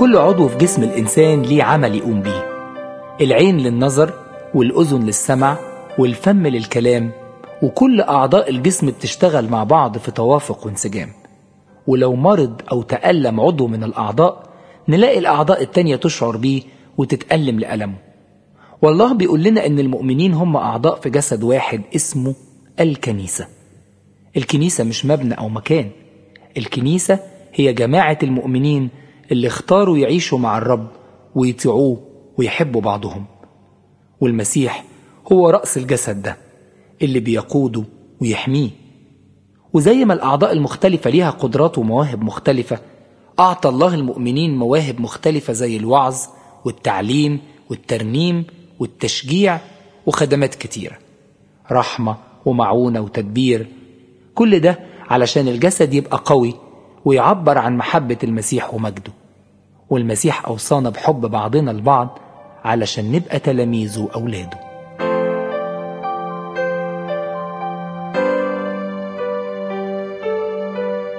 كل عضو في جسم الإنسان ليه عمل يقوم بيه العين للنظر والأذن للسمع والفم للكلام وكل أعضاء الجسم بتشتغل مع بعض في توافق وانسجام ولو مرض أو تألم عضو من الأعضاء نلاقي الأعضاء التانية تشعر بيه وتتألم لألمه والله بيقول لنا إن المؤمنين هم أعضاء في جسد واحد اسمه الكنيسة الكنيسة مش مبنى أو مكان الكنيسة هي جماعة المؤمنين اللي اختاروا يعيشوا مع الرب ويطيعوه ويحبوا بعضهم والمسيح هو رأس الجسد ده اللي بيقوده ويحميه وزي ما الأعضاء المختلفة ليها قدرات ومواهب مختلفة أعطى الله المؤمنين مواهب مختلفة زي الوعظ والتعليم والترنيم والتشجيع وخدمات كتيرة رحمة ومعونة وتدبير كل ده علشان الجسد يبقى قوي ويعبر عن محبة المسيح ومجده والمسيح أوصانا بحب بعضنا البعض علشان نبقى تلاميذه وأولاده